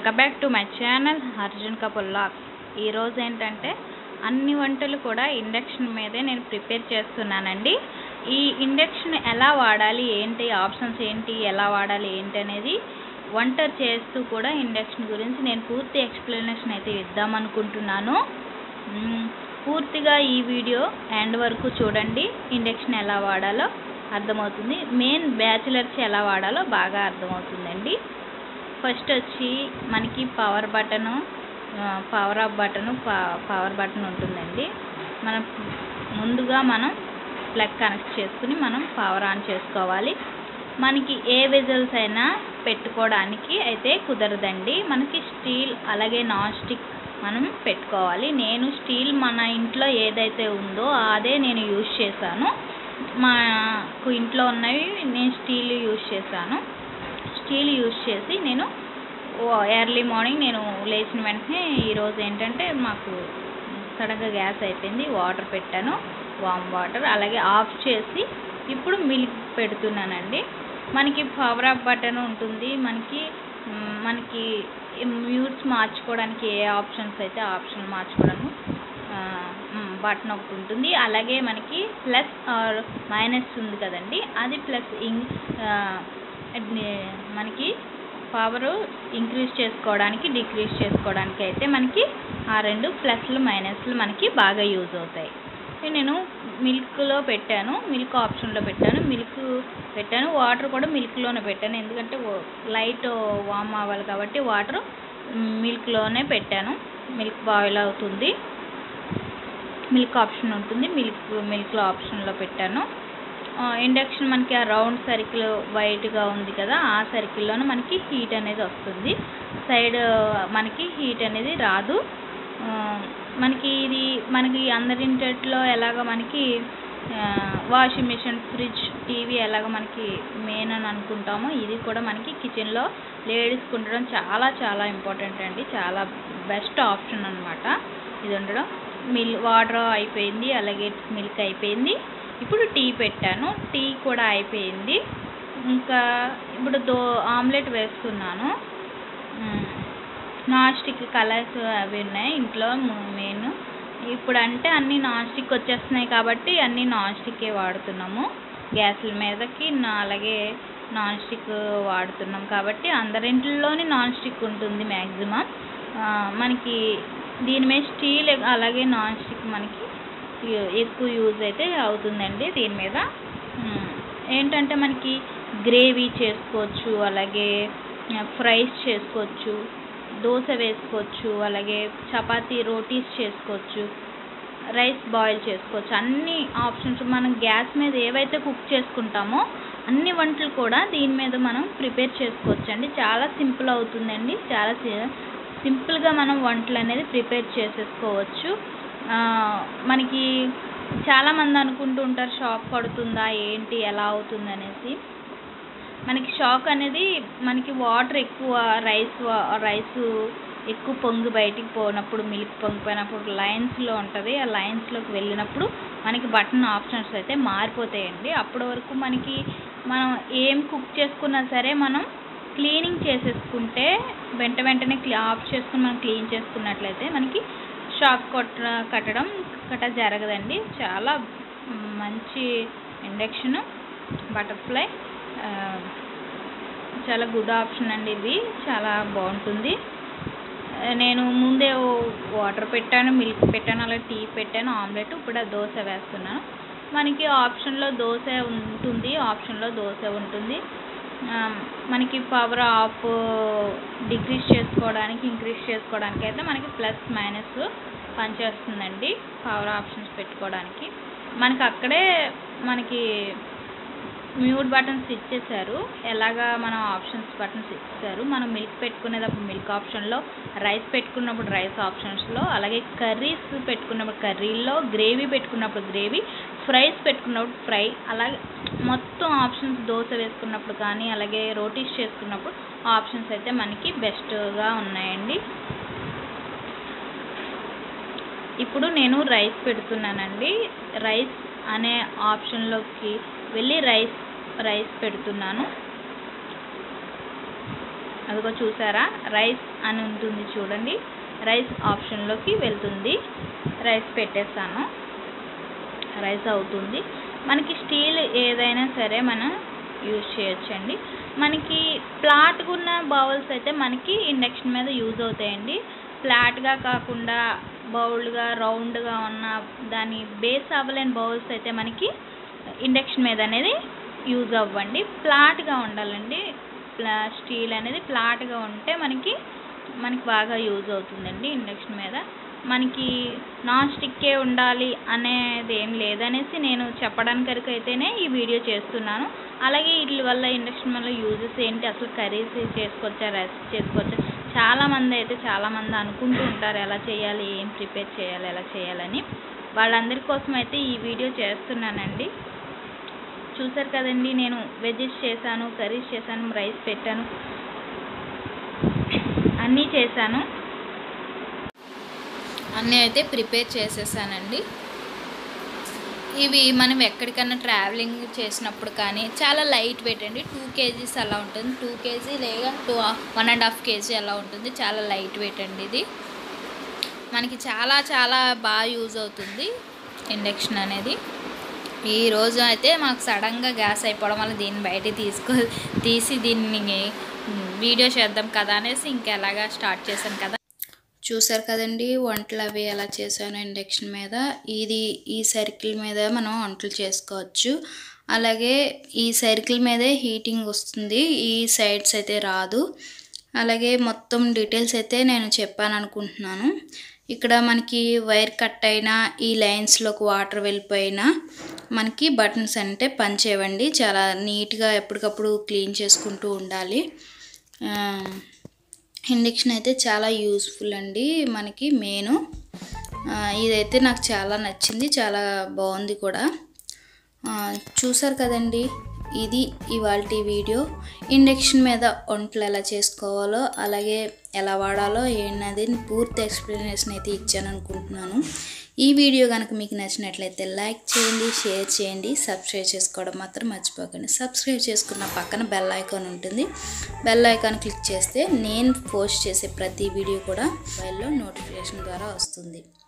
welcome back to my channel Arjun couple vlogs ఈరోజు ఏంటంటే అన్ని వంటలు కూడా ఇండక్షన్ మీదే నేను ప్రిపేర్ చేస్తున్నానండి ఈ ఇండక్షన్ ఎలా వాడాలి ఏంటి ఆప్షన్స్ ఏంటి ఎలా వాడాలి ఏంటి అనేది వంట చేస్తూ కూడా ఇండక్షన్ గురించి నేను పూర్తి ఎక్స్ప్లెనేషన్ అయితే ఇద్దామనుకుంటున్నాను మ్మ్, పూర్తిగా ఈ వీడియో ఎండ్ వరకు చూడండి ఇండక్షన్ ఎలా వాడాలో అర్థమవుతుంది మెయిన్ బ్యాచిలర్స్ ఎలా వాడాలో బాగా అర్థమవుతుందండి ఫస్ట్ వచ్చి మనకి power button power off button power button ఉంటుందండి మనం ముందుగా మనం ప్లగ్ కనెక్ట్ చేసుకుని మనం పవర్ ఆన్ చేసుకోవాలి మనకి ఏ విజల్స్ అయినా పెట్టుకోవడానికి అయితే కుదరదండి మనకి స్టీల్ అలాగే నాన్ స్టిక్ మనం పెట్టుకోవాలి నేను స్టీల్ మన ఇంట్లో ఏదైతే ఉందో అదే నేను యూజ్ చేశాను మాకు ఇంట్లో ఉన్నవి నేను స్టీల్ యూజ్ చేశాను స్టీల్ యూజ్ చేసి నేను ఎర్లీ మార్నింగ్ నేను లేచిన వెంటనే ఈరోజు ఏంటంటే మాకు సడన్గా గ్యాస్ అయిపోయింది వాటర్ పెట్టాను వామ్ వాటర్ అలాగే ఆఫ్ చేసి ఇప్పుడు మిల్క్ పెడుతున్నానండి మనకి పవర్ ఆఫ్ బటన్ ఉంటుంది మనకి మ్, మనకి మ్యూట్స్ మార్చుకోవడానికి ఏ ఆప్షన్స్ అయితే ఆప్షన్ మార్చుకోవడము బటన్ ఒకటి ఉంటుంది అలాగే మనకి ప్లస్ ఆర్ మైనస్ ఉంది కదండి అది ప్లస్ ఇం మనకి పవర్ ఇంక్రీజ్ చేసుకోవడానికి డిక్రీజ్ చేసుకోవడానికి అయితే మనకి ఆ రెండు ప్లస్లు మైనస్లు మనకి బాగా యూజ్ అవుతాయి ఇది నేను మిల్క్లో పెట్టాను మిల్క్ ఆప్షన్లో పెట్టాను మిల్క్ పెట్టాను వాటర్ కూడా మిల్క్లోనే పెట్టాను ఎందుకంటే లైట్ వామ్ అవ్వాలి కాబట్టి వాటర్ మిల్క్లోనే పెట్టాను మిల్క్ బాయిల్ అవుతుంది మిల్క్ ఆప్షన్ ఉంటుంది మిల్క్ మిల్క్లో ఆప్షన్లో పెట్టాను ఇండక్షన్ మనకి ఆ రౌండ్ సర్కిల్ వైట్గా ఉంది కదా ఆ సర్కిల్లోనే మనకి హీట్ అనేది వస్తుంది సైడ్ మనకి హీట్ అనేది రాదు ఆ, మనకి ఇది మనకి అందరింట్లో ఎలాగ మనకి వాషింగ్ మిషన్ ఫ్రిడ్జ్ టీవీ ఎలాగ మనకి మెయిన్ అని అనుకుంటామో ఇది కూడా మనకి కిచెన్లో లేడీస్కి ఉండడం చాలా చాలా ఇంపార్టెంట్ అండి చాలా బెస్ట్ ఆప్షన్ అన్నమాట ఇది ఉండడం మిల్ వాటర్ అయిపోయింది అలాగే మిల్క్ అయిపోయింది ఇప్పుడు టీ పెట్టాను టీ కూడా అయిపోయింది ఇంకా ఇప్పుడు దో ఆమ్లెట్ వేస్తున్నాను నాన్ స్టిక్ కలర్స్ అవి ఉన్నాయి ఇంట్లో మెయిన్ ఇప్పుడు అంటే అన్నీ నాన్ స్టిక్ వచ్చేస్తున్నాయి కాబట్టి అన్నీ నాన్ స్టిక్కే వాడుతున్నాము గ్యాస్ల మీదకి నా- అలాగే నాన్ స్టిక్ వాడుతున్నాం కాబట్టి అందరింట్లోని నాన్ స్టిక్ ఉంటుంది మ్యాక్సిమం మనకి దీని మీద స్టీల్ అలాగే నాన్ స్టిక్ మనకి యు- ఎక్కువ యూజ్ అయితే అవుతుందండి దీని మీద మ్, ఏంటంటే మనకి గ్రేవీ చేసుకోవచ్చు అలాగే ఫ్రైస్ చేసుకోవచ్చు దోశ వేసుకోవచ్చు అలాగే చపాతీ రోటీస్ చేసుకోవచ్చు రైస్ బాయిల్ చేసుకోవచ్చు అన్ని ఆప్షన్స్ మనం గ్యాస్ మీద ఏవైతే కుక్ చేసుకుంటామో అన్ని వంటలు కూడా దీని మీద మనం ప్రిపేర్ చేసుకోవచ్చు అండి చాలా సింపుల్ అవుతుందండి చాలా సి- సింపుల్గా మనం వంటలు అనేది ప్రిపేర్ చేసేసుకోవచ్చు ఆ, మనకి చాలామంది అనుకుంటూ ఉంటారు షాక్ పడుతుందా ఏంటి ఎలా అవుతుంది అనేసి మనకి షాక్ అనేది మనకి వాటర్ ఎక్కువ రైస్ రైస్ ఎక్కువ పొంగి బయటికి పోయినప్పుడు మిల్క్ పొంగిపోయినప్పుడు లైన్స్లో ఉంటుంది ఆ లైన్స్లోకి వెళ్ళినప్పుడు మనకి బటన్ ఆప్షన్స్ అయితే మారిపోతాయండి అప్పటి వరకు మనకి మనం ఏం కుక్ చేసుకున్నా సరే మనం క్లీనింగ్ చేసేసుకుంటే వెంట వెంటనే క్లీ ఆఫ్ చేసుకుని మనం క్లీన్ చేసుకున్నట్లయితే మనకి షాక్ కొట్ట కట్టడం గట్ట జరగదండి చాలా మంచి ఇండక్షన్ బటర్ఫ్లై ఆ, చాలా గుడ్ ఆప్షన్ అండి ఇది చాలా బాగుంటుంది ఆ, నేను ముందే వాటర్ పెట్టాను మిల్క్ పెట్టాను అలా టీ పెట్టాను ఆమ్లెట్ ఇప్పుడు ఆ దోశ వేస్తున్నాను మనకి ఆప్షన్లో దోశ ఉంటుంది ఆప్షన్లో దోశ ఉంటుంది ఆ, మనకి పవర్ ఆఫ్ డిక్రీజ్ చేసుకోవడానికి ఇంక్రీజ్ చేసుకోవడానికి అయితే మనకి ప్లస్ మైనస్ పనిచేస్తుందండి పవర్ ఆప్షన్స్ పెట్టుకోవడానికి మనకి అక్కడే మనకి మ్యూట్ బటన్స్ ఇచ్చేసారు ఎలాగా మనం ఆప్షన్స్ బటన్స్ ఇచ్చేసారు మనం మిల్క్ పెట్టుకునేటప్పుడు మిల్క్ ఆప్షన్లో రైస్ పెట్టుకున్నప్పుడు రైస్ ఆప్షన్స్లో అలాగే కర్రీస్ పెట్టుకున్నప్పుడు కర్రీల్లో గ్రేవీ పెట్టుకున్నప్పుడు గ్రేవీ ఫ్రైస్ పెట్టుకున్నప్పుడు ఫ్రై అలాగే మొత్తం ఆప్షన్స్ దోశ వేసుకున్నప్పుడు కానీ అలాగే రోటీస్ చేసుకున్నప్పుడు ఆప్షన్స్ అయితే మనకి బెస్ట్గా ఉన్నాయండి ఇప్పుడు నేను రైస్ పెడుతున్నానండి రైస్ అనే ఆప్షన్లోకి వెళ్ళి రైస్ రైస్ పెడుతున్నాను అదిగో చూసారా రైస్ అని ఉంటుంది చూడండి రైస్ ఆప్షన్లోకి వెళ్తుంది రైస్ పెట్టేస్తాను రైస్ అవుతుంది మనకి స్టీల్ ఏదైనా సరే మనం యూజ్ చేయొచ్చండి మనకి ఫ్లాట్గా ఉన్న బౌల్స్ అయితే మనకి ఇండక్షన్ మీద యూజ్ అవుతాయండి ఫ్లాట్గా కాకుండా బౌల్డ్గా రౌండ్గా ఉన్న దాని బేస్ అవ్వలేని బౌల్స్ అయితే మనకి ఇండక్షన్ మీద అనేది యూజ్ అవ్వండి ఫ్లాట్గా ఉండాలండి ప్లా స్టీల్ అనేది ఫ్లాట్గా ఉంటే మనకి మనకి బాగా యూజ్ అవుతుందండి ఇండక్షన్ మీద మనకి నాన్ స్టిక్కే ఉండాలి అనేది ఏం లేదనేసి నేను చెప్పడానికి వరకు అయితేనే ఈ వీడియో చేస్తున్నాను అలాగే వీటి వల్ల ఇండక్షన్ వల్ల యూజెస్ ఏంటి అసలు కర్రీస్ చేసుకోవచ్చా రెసిపీ చేసుకోవచ్చా చాలామంది అయితే చాలామంది అనుకుంటూ ఉంటారు ఎలా చేయాలి ఏం ప్రిపేర్ చేయాలి ఎలా చేయాలని వాళ్ళందరి కోసం అయితే ఈ వీడియో చేస్తున్నానండి చూసారు కదండి నేను వెజ్జెస్ చేశాను కర్రీస్ చేశాను రైస్ పెట్టాను అన్నీ చేశాను అన్నీ అయితే ప్రిపేర్ చేసేసానండి ఇవి మనం ఎక్కడికన్నా ట్రావెలింగ్ చేసినప్పుడు కానీ చాలా లైట్ వెయిట్ అండి టూ కేజీస్ అలా ఉంటుంది టూ కేజీ లేదా two one and half KG అలా ఉంటుంది చాలా లైట్ వెయిట్ అండి ఇది మనకి చాలా చాలా బాగా యూజ్ అవుతుంది ఇండక్షన్ అనేది ఈ రోజు అయితే మాకు సడన్గా గ్యాస్ అయిపోవడం వల్ల దీన్ని బయట తీసుకో తీసి దీన్ని వీడియో చేద్దాం కదా అనేసి ఇంకెలాగా స్టార్ట్ చేశాను కదా చూసారు కదండి వంటలు అవి ఎలా చేశాను ఇండక్షన్ మీద ఇది ఈ సర్కిల్ మీద మనం వంటలు చేసుకోవచ్చు అలాగే ఈ సర్కిల్ మీదే హీటింగ్ వస్తుంది ఈ సైడ్స్ అయితే రాదు అలాగే మొత్తం డీటెయిల్స్ అయితే నేను చెప్పాను అనుకుంటున్నాను ఇక్కడ మనకి వైర్ కట్ అయినా ఈ లైన్స్లోకి వాటర్ వెళ్ళిపోయినా మనకి బటన్స్ అంటే పనిచేయవండి చాలా నీట్గా ఎప్పటికప్పుడు క్లీన్ చేసుకుంటూ ఉండాలి ఇండక్షన్ అయితే చాలా యూస్ఫుల్ అండి మనకి మెయిన్ ఇదైతే నాకు చాలా నచ్చింది చాలా బాగుంది కూడా చూసారు కదండి ఇది ఇవాళ వీడియో ఇండక్షన్ మీద వంటలు ఎలా చేసుకోవాలో అలాగే ఎలా వాడాలో ఏంటది పూర్తి ఎక్స్ప్లెనేషన్ అయితే ఇచ్చాను అనుకుంటున్నాను ఈ వీడియో కనుక మీకు నచ్చినట్లయితే లైక్ చేయండి షేర్ చేయండి సబ్స్క్రైబ్ చేసుకోవడం మాత్రం మర్చిపోకండి సబ్స్క్రైబ్ చేసుకున్న పక్కన బెల్ ఐకాన్ ఉంటుంది బెల్ ఐకాన్ క్లిక్ చేస్తే నేను పోస్ట్ చేసే ప్రతి వీడియో కూడా మొబైల్లో నోటిఫికేషన్ ద్వారా వస్తుంది